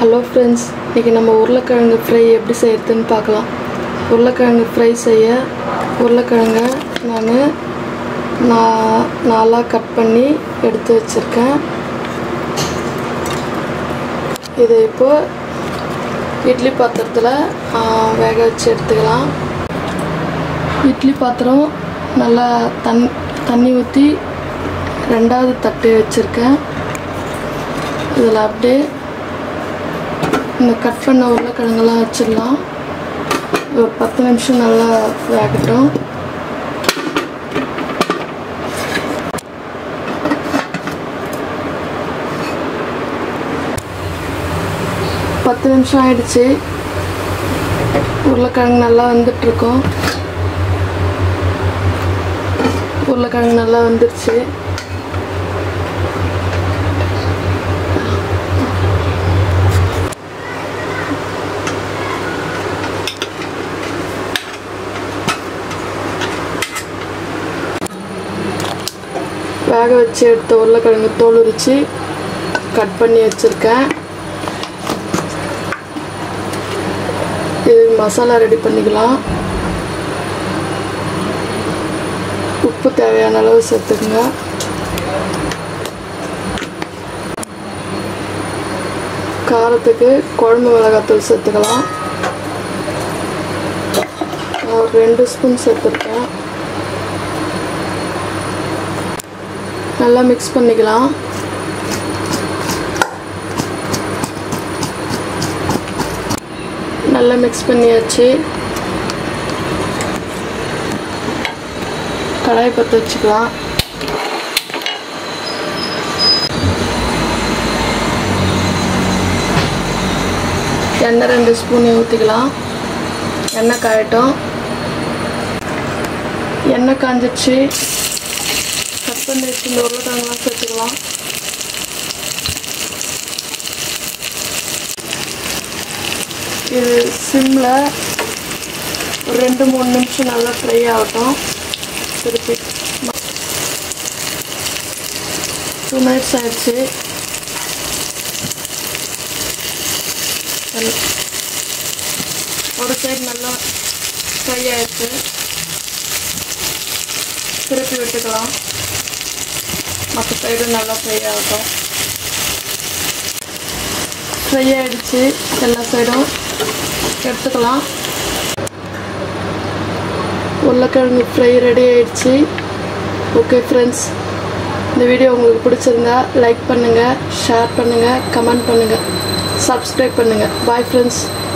hello friends இன்றைக்கி நம்ம உருளைக்கிழங்கு ஃப்ரை எப்படி செய்யறதுன்னு பார்க்கலாம் உருளைக்கிழங்கு ஃப்ரை செய்ய உருளைக்கிழங்க நான் நான் நாலாக கட் பண்ணி எடுத்து வச்சுருக்கேன் இதை இப்போ இட்லி பாத்திரத்தில் ஆ, வேக வச்சு எடுத்துக்கலாம் இட்லி பாத்திரம் நல்லா தண் தண்ணி ஊற்றி ரெண்டாவது தட்டு வச்சுருக்கேன் இதில் அப்படியே இந்த கட் பண்ண உருளைக்கிழங்கெல்லாம் வச்சிடலாம் ஒரு பத்து நிமிஷம் நல்லா வேகட்டும் பத்து நிமிஷம் ஆயிடுச்சு உருளைக்கிழங்கு நல்லா வந்துட்டுருக்கோம் உருளைக்கிழங்கு நல்லா வந்துருச்சு வேக வச்சு எடுத்த உருளைக்கிழங்கு தோல் உரித்து கட் பண்ணி வச்சுருக்கேன் இது மசாலா ரெடி பண்ணிக்கலாம் உப்பு தேவையான அளவு சேர்த்துக்குங்க காரத்துக்கு குழம்பு மிளகாத்தூள் சேர்த்துக்கலாம் நான் ஒரு ரெண்டு ஸ்பூன் சேர்த்துருக்கேன் நல்லா மிக்ஸ் பண்ணிக்கலாம் நல்லா மிக்ஸ் பண்ணியாச்சு கடாய் பற்ற வச்சுக்கலாம் எண்ணெய் ரெண்டு ஸ்பூன் ஊற்றிக்கலாம் எண்ணெய் காயட்டும் எண்ணெய் காஞ்சிச்சு கட் பண்ணி வச்சு இந்த உருளைக்கிழங்குலாம் சேர்த்துக்கலாம் இது சிம்மில் ஒரு ரெண்டு மூணு நிமிஷம் நல்லா ஃப்ரை ஆகட்டும் திருப்பி டூ மினிட்ஸ் ஆயிடுச்சு ஒரு சைடு நல்லா ஃப்ரை ஆயிடுச்சு திருப்பி விட்டுக்கலாம் மற்ற சைடு நல்லா ஃப்ரை ஆகட்டும் ஃப்ரை ஆகிடுச்சு எல்லா சைடும் எடுத்துக்கலாம் உருளைக்கிழங்கு ஃப்ரை ரெடி ஆயிடுச்சு ஓகே ஃப்ரெண்ட்ஸ் இந்த வீடியோ உங்களுக்கு பிடிச்சிருந்தா லைக் பண்ணுங்கள் ஷேர் பண்ணுங்கள் கமெண்ட் பண்ணுங்கள் சப்ஸ்கிரைப் பண்ணுங்கள் பாய் ஃப்ரெண்ட்ஸ்